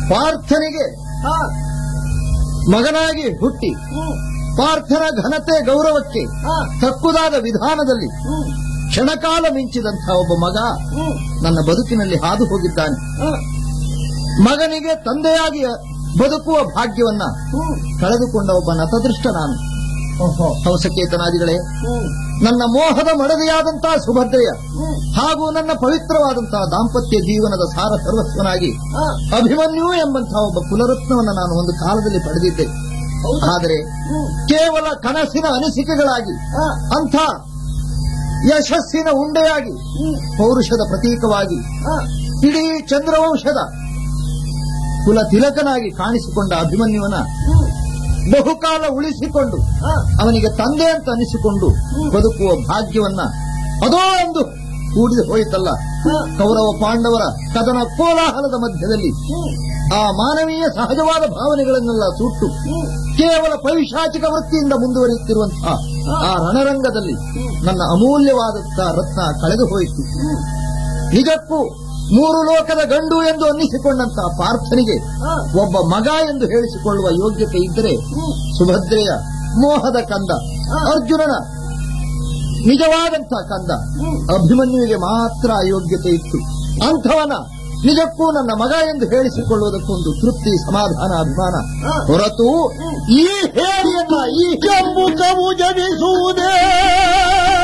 ಪಾರ್ಥನಿಗೆ ಹಾ ಮಗನಾಗಿ ಹುಟ್ಟಿ ಹ್ಮ್ ಪಾರ್ಥನ ಘನತೆ ಗೌರವಕ್ಕೆ ಹಾ ತಕ್ಕುದಾದ ವಿಧಾನದಲ್ಲಿ ಹ್ಮ್ ಕ್ಷಣಕಾಲ ಮಿಂಚಿದಂತಹ ಒಬ್ಬ ಮಗ ಹ್ಮ್ ನನ್ನ ಬದುಕಿನಲ್ಲಿ ಹಾದು ಹೋಗಿದ್ದಾನೆ ಹಾ ಮಗನಿಗೆ ತಂದೆಯಾಗಿ ಬದುಕುವ ಭಾಗ್ಯವನ್ನ ಹ್ಮ್ ಕಳೆದುಕೊಂಡ ಒಬ್ಬ ನತದೃಷ್ಟ ನಾನು ಓಹೋ ಹಂಸಕೇತನಾದಿಗಳೇ ಹ್ಮ್ ನನ್ನ ಮೋಹದ ಮಡದಿಯಾದಂತಹ ಸುಭದ್ರೆಯ ಹ್ಮ್ ಹಾಗೂ ನನ್ನ ಪವಿತ್ರವಾದಂತಹ ದಾಂಪತ್ಯ ಜೀವನದ ಸಾರ ಸರ್ವಸ್ವನಾಗಿ ಹಾ ಅಭಿಮನ್ಯು ಎಂಬಂತಹ ಒಬ್ಬ ಕುಲರತ್ನವನ್ನು ನಾನು ಒಂದು ಕಾಲದಲ್ಲಿ ಪಡೆದಿದ್ದೆ ಹೌದಾ ಆದರೆ ಹ್ಮ್ ಕೇವಲ ಕನಸಿನ ಅನಿಸಿಕೆಗಳಾಗಿ ಹಾ ಅಂಥ ಯಶಸ್ಸಿನ ಉಂಡೆಯಾಗಿ ಹ್ಮ್ ಪೌರುಷದ ಪ್ರತೀಕವಾಗಿ ಹಾ ಇಡೀ ಚಂದ್ರವಂಶದ ಕುಲ ತಿಲಕನಾಗಿ ಕಾಣಿಸಿಕೊಂಡ ಅಭಿಮನ್ಯುವನ ಹ್ಮ್ ಬಹುಕಾಲ ಉಳಿಸಿಕೊಂಡು ಹಾ ಅವನಿಗೆ ತಂದೆ ಅಂತ ಅನಿಸಿಕೊಂಡು ಬದುಕುವ ಭಾಗ್ಯವನ್ನ ಅದೋ ಒಂದು ಕೂಡಿದು ಹೋಯಿತಲ್ಲ ಹಾ ಕೌರವ ಪಾಂಡವರ ಕದನ ಕೋಲಾಹಲದ ಮಧ್ಯದಲ್ಲಿ ಹ್ಮ್ ಆ ಮಾನವೀಯ ಸಹಜವಾದ ಭಾವನೆಗಳನ್ನೆಲ್ಲ ಸುಟ್ಟು ಹ್ಮ್ ಕೇವಲ ಪೈಶಾಚಿಕ ವೃತ್ತಿಯಿಂದ ಮುಂದುವರಿಯುತ್ತಿರುವಂತಹ ಆ ರಣರಂಗದಲ್ಲಿ ನನ್ನ ಅಮೂಲ್ಯವಾದಂತಹ ರತ್ನ ಕಳೆದು ಹೋಯಿತು ಹ್ಮ್ ನಿಜಕ್ಕೂ ಮೂರು ಲೋಕದ ಗಂಡು ಎಂದು ಅನ್ನಿಸಿಕೊಂಡಂತಹ ಪಾರ್ಥನಿಗೆ ಹಾ ಒಬ್ಬ ಮಗ ಎಂದು ಹೇಳಿಸಿಕೊಳ್ಳುವ ಯೋಗ್ಯತೆ ಇದ್ದರೆ ಹ್ಮ್ ಸುಭದ್ರೆಯ ಮೋಹದ ಕಂದ ಹಾ. ಅರ್ಜುನನ ನಿಜವಾದಂತಹ ಕಂದ ಹ್ಮ್ ಅಭಿಮನ್ಯುವಿಗೆ ಮಾತ್ರ ಆ ಯೋಗ್ಯತೆ ಇತ್ತು ಅಂಥವನ ನಿಜಕ್ಕೂ ನನ್ನ ಮಗ ಎಂದು ಹೇಳಿಸಿಕೊಳ್ಳುವುದಕ್ಕೊಂದು ತೃಪ್ತಿ ಸಮಾಧಾನ ಅಭಿಮಾನ ಹಾ. ಹೊರತು ಈ ಹೇಳಿಯನ್ನ ಈ ಜಂಬು ಕವು ಜನಿಸುವುದೇ